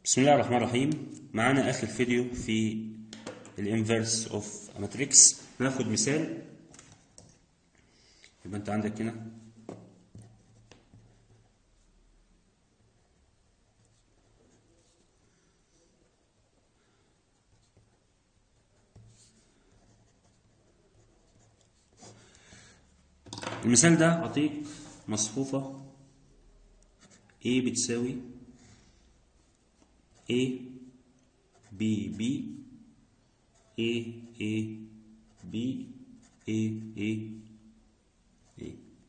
بسم الله الرحمن الرحيم معانا اخر فيديو في الانفرس اوف ماتريكس ناخد مثال يبقى انت عندك هنا المثال ده اعطيك مصفوفة A بتساوي A B B A A B A A A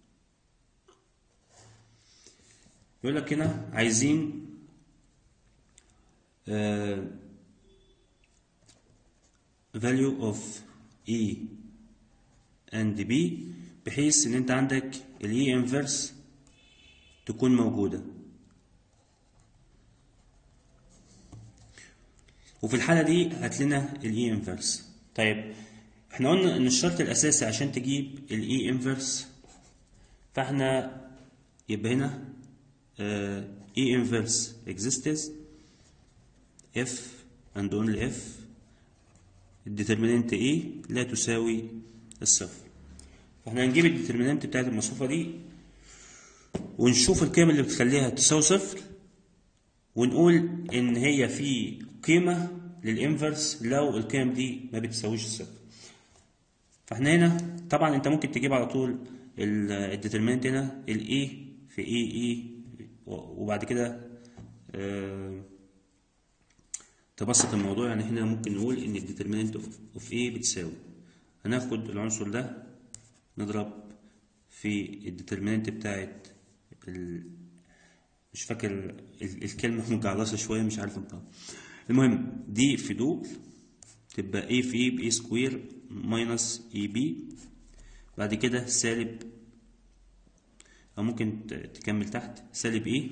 يقول لك هنا عايزين آه value of E and B بحيث ان انت عندك ال E inverse تكون موجوده وفي الحالة دي هات لنا الاي انفرس طيب احنا قلنا ان الشرط الاساسي عشان تجيب الاي انفرس فاحنا يبقى هنا اي انفرس exists if and only if الديترمينانت ايه لا تساوي الصفر فاحنا هنجيب الديترمينانت بتاعت المصفوفة دي ونشوف القيم اللي بتخليها تساوي صفر ونقول ان هي في قيمة للانفرس لو القيم دي ما بتساويش الصفر فاحنا هنا طبعا انت ممكن تجيب على طول الديترمينانت هنا الاي في اي اي وبعد كده اه تبسط الموضوع يعني هنا ممكن نقول ان الديترمينانت اوف اي بتساوي هناخد العنصر ده نضرب في الديترمينانت بتاعت مش فاكر الكلمة مجعلصة شوية مش عارف انطقها المهم دي في دول تبقى A في A ب A سكوير ماينس اي بي بعد كده سالب أو ممكن تكمل تحت سالب A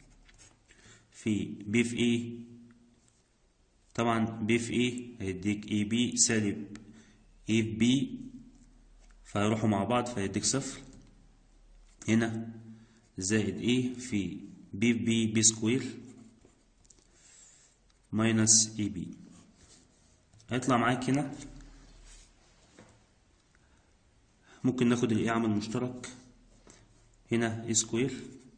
في B في A طبعا B في A هيديك اي بي سالب A في B فهيروحوا مع بعض فهيديك صفر هنا زائد A في بي بي بي سكوير ماينس اي بي هيطلع معاك هنا ممكن ناخد الاي عامل مشترك هنا اي سكوير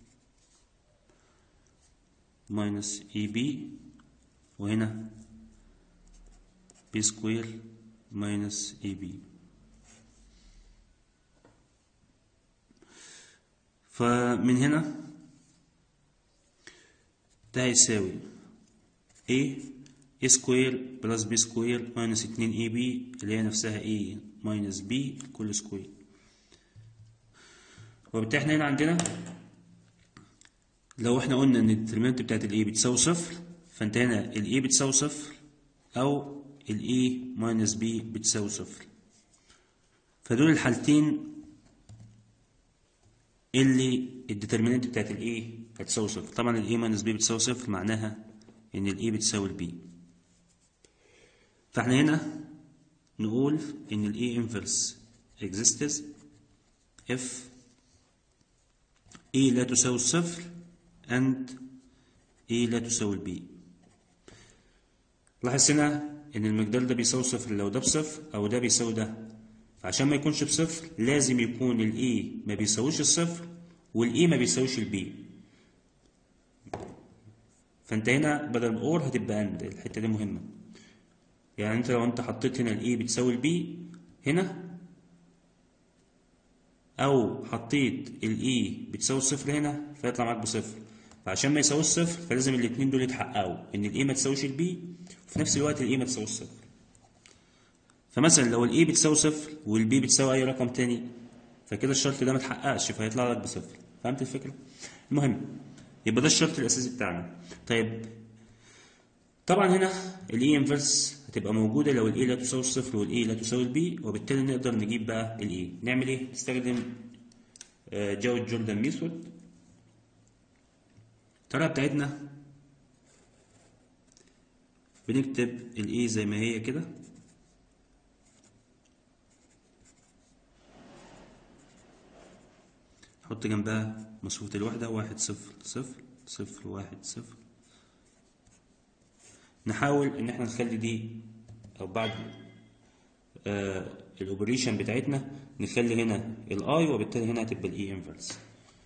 ماينس اي بي وهنا بي سكوير ماينس اي بي فمن هنا ده هيساوي A A سكوير بلس B سكوير ماينس اتنين اي بي اللي هي نفسها A ماينس B كل سكوير وبالتالي احنا هنا عندنا لو احنا قلنا ان الديترمنت بتاعت ال A بتساوي صفر فانت هنا ال A بتساوي صفر او ال A ماينس B بتساوي صفر فدول الحالتين اللي الديترمينانت بتاعت الاي هتساوي صفر طبعا الاي ماينس بي بتساوي صفر معناها ان الاي بتساوي البي فاحنا هنا نقول ان الاي انفرس exists if a لا تساوي الصفر and a لا تساوي البي لاحظ هنا ان المقدار ده بيساوي صفر لو ده بصفر او ده بيساوي ده فعشان ما يكونش بصفر لازم يكون الاي ما بيساويش الصفر والاي ما بيساويش البي فانت هنا بدل اور هتبقى اند الحته دي مهمه يعني انت لو انت حطيت هنا الاي بتساوي البي هنا او حطيت الاي بتساوي الصفر هنا فيطلع معاك بصفر فعشان ما يساويش صفر فلازم الاثنين دول يتحققوا ان الاي ما تساويش البي وفي نفس الوقت الاي ما تساويش صفر فمثلا لو الاي بتساوي صفر والبي بتساوي اي رقم تاني فكده الشرط ده ما اتحققش فهيطلع لك بصفر فهمت الفكره المهم يبقى ده الشرط الاساسي بتاعنا طيب طبعا هنا الاي انفرس هتبقى موجوده لو الاي لا تساوي الصفر والاي لا تساوي البي وبالتالي نقدر نجيب بقى الاي نعمل ايه نستخدم جاود جوردن ميثود الطريقه بتاعتنا بنكتب الاي زي ما هي كده نحط جنبها مصفوفة الوحدة واحد صفر صفر صفر واحد صفر نحاول ان احنا نخلي دي او بعد آه الاوبريشن بتاعتنا نخلي هنا الاي وبالتالي هنا هتبقى الاي انفرس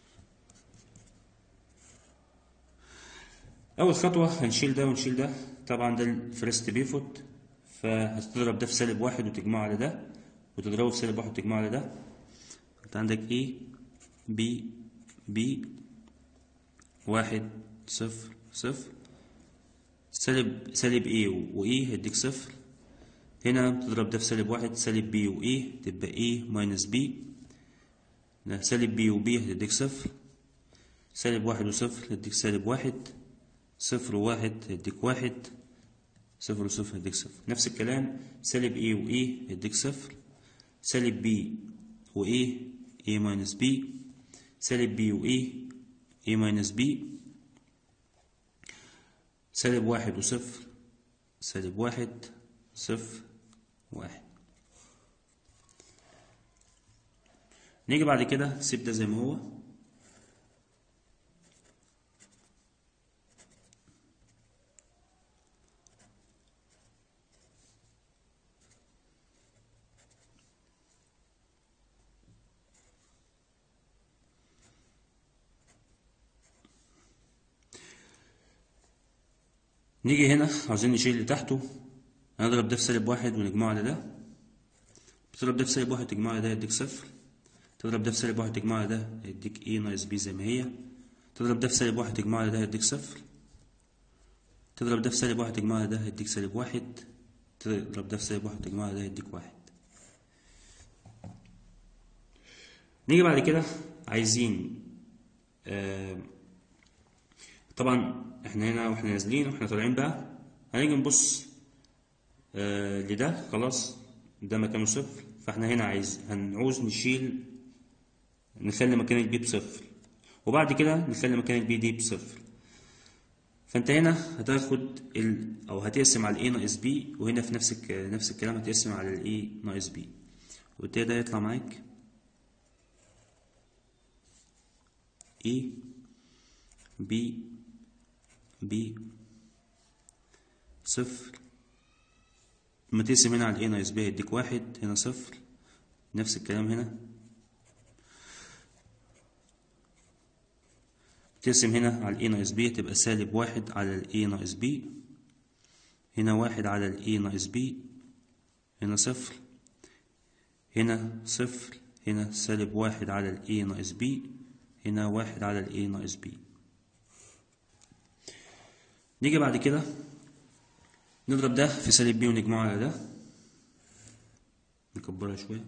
اول خطوه هنشيل ده ونشيل ده طبعا ده الفيرست بيفوت فهتضرب ده في سالب واحد وتجمعه على ده وتضربه في سالب واحد وتجمعه على ده انت عندك ايه بي بي واحد صفر صفر سالب سالب ايه وايه هيديك صفر هنا بتضرب ده في سالب واحد سالب بي وايه تبقى ايه ماينس بي سالب بي وبي هتديك صفر سالب واحد وصفر هتديك سالب واحد صفر وواحد هيديك واحد صفر وصفر هيديك صفر نفس الكلام سالب ايه وايه هيديك صفر سالب بي وايه ايه ماينس بي سالب بي وايه ايه ماينس بي سالب واحد وصفر سالب واحد صفر واحد نيجي بعد كده سيب ده زي ما هو نيجي هنا عاوزين نشيل اللي تحته هنضرب ده في سالب واحد ونجمعه على ده بتضرب ده في سالب واحد تجمعه على ده يديك صفر تضرب ده في سالب واحد تجمعه على ده يديك ايه ناقص بي زي ما هي تضرب ده في سالب واحد تجمعه على ده يديك صفر تضرب ده في سالب واحد تجمعه على ده يديك سالب واحد تضرب ده في سالب واحد تجمعه على ده يديك واحد نيجي بعد كده عايزين آه طبعا احنا هنا واحنا نازلين واحنا طالعين بقى هنيجي نبص آه لده خلاص ده مكانه صفر فاحنا هنا عايز هنعوز نشيل نخلي مكان البي بصفر وبعد كده نخلي مكان البي دي بصفر فانت هنا هتاخد ال او هتقسم على الاي ناقص بي وهنا في نفس الك... نفس الكلام هتقسم على الاي ناقص بي وبالتالي ده يطلع معاك اي بي بي صفر لما تقسم هنا على الاي ناقص بي هيديك واحد هنا صفر نفس الكلام هنا تقسم هنا على الاي ناقص بي تبقى سالب واحد على الاي ناقص بي هنا واحد على الاي ناقص بي هنا صفر هنا صفر هنا سالب واحد على الاي ناقص بي هنا واحد على الاي ناقص بي نيجي بعد كده نضرب ده في سالب بي ونجمعه على ده نكبرها شوية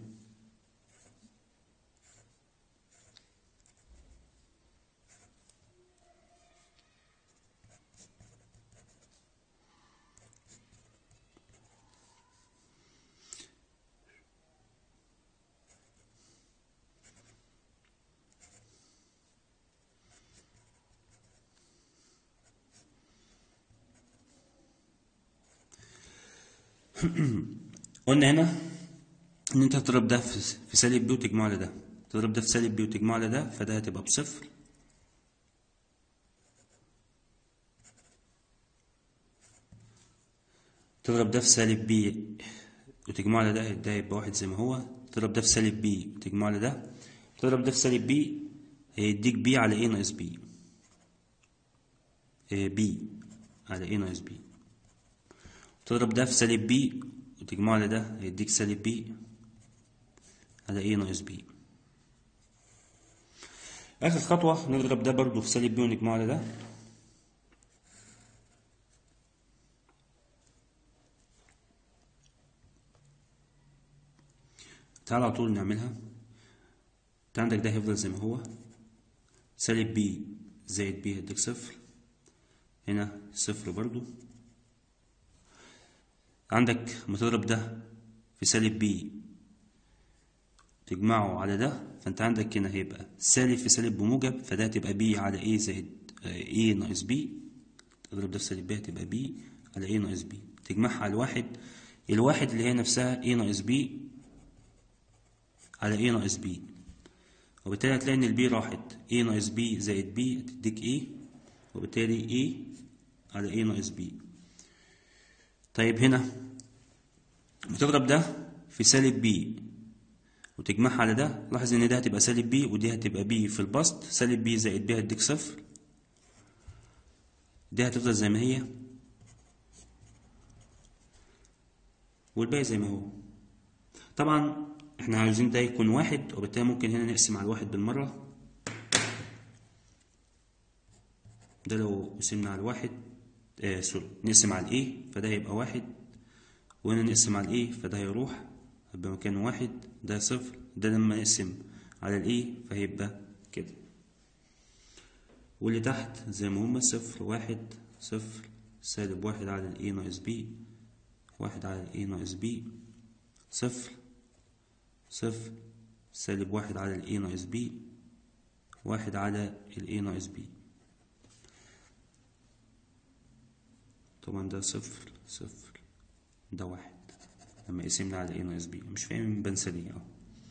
قلنا هنا ان انت هتضرب ده في سالب بي وتجمعه على ده تضرب ده في سالب بي وتجمعه على ده فده هتبقى بصفر تضرب ده في سالب بي وتجمعه على ده ده هيبقى واحد زي ما هو تضرب ده في سالب بي وتجمعه على ده تضرب ده في سالب بي هيديك بي على ايه ناقص بي بي على ايه ناقص بي تضرب ده في سالب بي وتجمعه على ده هيديك سالب بي على ايه ناقص بي اخر خطوة نضرب ده برضو في سالب بي ونجمعه على ده تعال على طول نعملها انت عندك ده هيفضل زي ما هو سالب بي زائد بي هيديك صفر هنا صفر برضو عندك لما تضرب ده في سالب بي تجمعه على ده فانت عندك هنا هيبقى سالب في سالب بموجب فده هتبقى بي على ايه زائد ايه ناقص بي تضرب ده في سالب بي هتبقى بي على ايه ناقص بي تجمعها على الواحد الواحد اللي هي نفسها ايه ناقص بي على ايه ناقص بي وبالتالي هتلاقي ان البي راحت ايه ناقص بي زائد بي هتديك ايه وبالتالي ايه على ايه ناقص بي طيب هنا بتضرب ده في سالب بي وتجمعها على ده لاحظ ان ده هتبقى سالب بي ودي هتبقى بي في البسط سالب بي زائد بي هتديك صفر دي هتفضل زي ما هي والباقي زي ما هو طبعا احنا عاوزين ده يكون واحد وبالتالي ممكن هنا نقسم على الواحد بالمرة ده لو قسمنا على الواحد آه سوري نقسم على الايه فده هيبقى واحد وهنا نقسم على الايه فده هيروح هيبقى مكانه واحد ده صفر ده لما نقسم على الايه فهيبقى كده واللي تحت زي ما هما صفر واحد صفر سالب واحد على الاي ناقص بي واحد على الاي ناقص بي صفر صفر سالب واحد على الاي ناقص بي واحد على الاي ناقص بي طبعا ده صفر صفر ده واحد لما قسمنا على ايه ناقص بي مش فاهم بنسى ليه اهو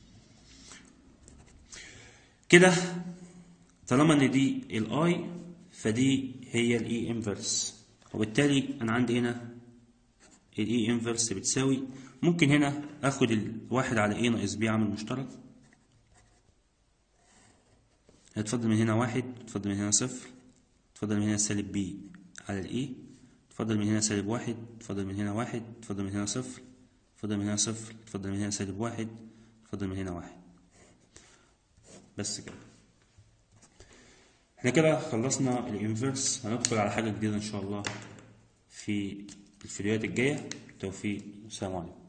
كده طالما ان دي الاي فدي هي الاي انفرس وبالتالي انا عندي هنا الاي انفرس بتساوي ممكن هنا اخد الواحد على ايه ناقص بي عامل مشترك هتفضل من هنا واحد تفضل من هنا صفر تفضل من هنا سالب بي على الاي تفضل من هنا سالب واحد تفضل من هنا واحد تفضل من هنا صفر تفضل من هنا صفر تفضل من هنا سالب واحد تفضل من هنا واحد بس كده احنا كده خلصنا الانفرس هندخل على حاجة جديدة ان شاء الله في الفيديوهات الجاية توفيق السلام عليكم